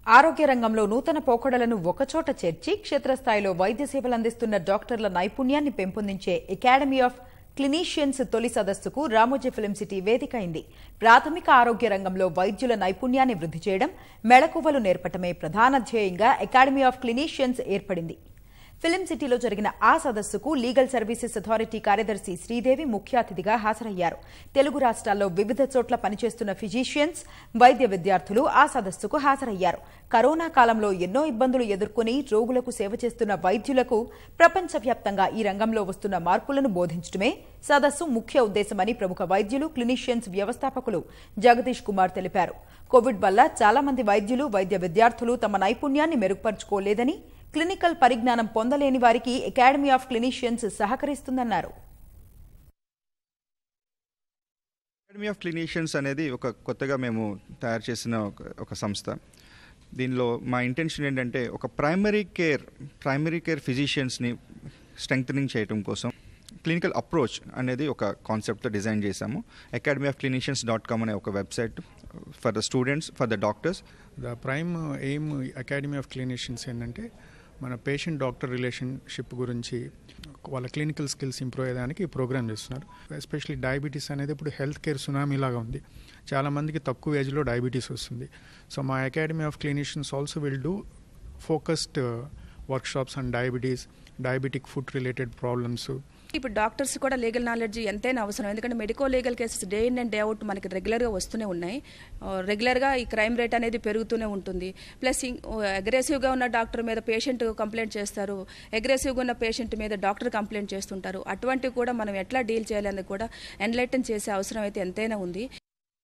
ఆరోగ్య రంగంలో నూతన పోకడలను ఒకచోట చేర్చి క్షేత్రస్థాయిలో వైద్య సేవలు అందిస్తున్న డాక్టర్ల నైపుణ్యాన్ని పెంపొందించే అకాడమీ ఆఫ్ క్లినీషియన్స్ తొలి సదస్సుకు రామోజీ ఫిలిం సిటీ వేదిక అయింది ప్రాథమిక ఆరోగ్య రంగంలో వైద్యుల నైపుణ్యాన్ని వృద్ధి చేయడం మెళకువలు నేర్పటమే ప్రధాన ధ్యేయంగా అకాడమీ ఆఫ్ క్లినీషియన్స్ ఏర్పడింది ఫిలిం సిటీలో జరిగిన ఆ సదస్సుకు లీగల్ సర్వీసెస్ అథారిటీ కార్యదర్శి శ్రీదేవి ముఖ్య అతిథిగా హాజరయ్యారు తెలుగు రాష్ట్రాల్లో వివిధ చోట్ల పనిచేస్తున్న ఫిజీషియన్స్ వైద్య విద్యార్థులు ఆ సదస్సుకు హాజరయ్యారు కరోనా కాలంలో ఎన్నో ఇబ్బందులు ఎదుర్కొని రోగులకు సేవ చేస్తున్న వైద్యులకు ప్రపంచవ్యాప్తంగా ఈ రంగంలో వస్తున్న మార్పులను బోధించడమే సదస్సు ముఖ్య ఉద్దేశమని ప్రముఖ వైద్యులు క్లినీషియన్స్ వ్యవస్థాపకులు జగదీష్ కుమార్ తెలిపారు కోవిడ్ వల్ల చాలా మంది వైద్యులు వైద్య విద్యార్థులు తమ నైపుణ్యాన్ని మెరుగుపరుచుకోలేదని క్లినికల్ పరిజ్ఞానం పొందలేని వారికి అకాడమీ ఆఫ్ క్లినీషియన్స్ సహకరిస్తుందన్నారు అకాడమీ ఆఫ్ క్లినీషియన్స్ అనేది ఒక కొత్తగా మేము తయారు చేసిన ఒక ఒక సంస్థ దీనిలో మా ఇంటెన్షన్ ఏంటంటే ఒక ప్రైమరీ కేర్ ప్రైమరీ కేర్ ఫిజిషియన్స్ని స్ట్రెంగ్థనింగ్ చేయడం కోసం క్లినికల్ అప్రోచ్ అనేది ఒక కాన్సెప్ట్తో డిజైన్ చేశాము academy of clinicians dot com అనే ఒక website for the students for the doctors the prime aim academy of clinicians ఏంటంటే మన పేషెంట్ డాక్టర్ రిలేషన్షిప్ గురించి వాళ్ళ క్లినికల్ స్కిల్స్ ఇంప్రూవ్ అయ్యేదానికి ఈ ప్రోగ్రామ్ చేస్తున్నారు ఎస్పెషలీ డయాబెటీస్ అనేది ఇప్పుడు హెల్త్ కేర్ సునామీ లాగా ఉంది చాలామందికి తక్కువ ఏజ్లో డయాబెటీస్ వస్తుంది సో మా academy of clinicians also will do focused workshops and diabetes diabetic food related problems ఇప్పుడు డాక్టర్స్ కూడా లీగల్ నాలెడ్జ్ ఎంతైనా అవసరం ఎందుకంటే medico legal cases day in and day out మనకి రెగ్యులర్గా వస్తూనే ఉన్నాయి రెగ్యులర్గా ఈ క్రైమ్ రేట్ అనేది పెరుగుతూనే ఉంటుంది ప్లస్ అగ్రెసివ్గా ఉన్న డాక్టర్ మీద పేషెంట్ కంప్లైంట్ చేస్తారు అగ్రెసివ్గా ఉన్న పేషెంట్ మీద డాక్టర్ కంప్లైంట్ చేస్తుంటారు అటువంటివి కూడా మనం ఎట్లా డీల్ చేయాలని కూడా ఎన్లైటన్ చేసే అవసరం అయితే ఎంతైనా ఉంది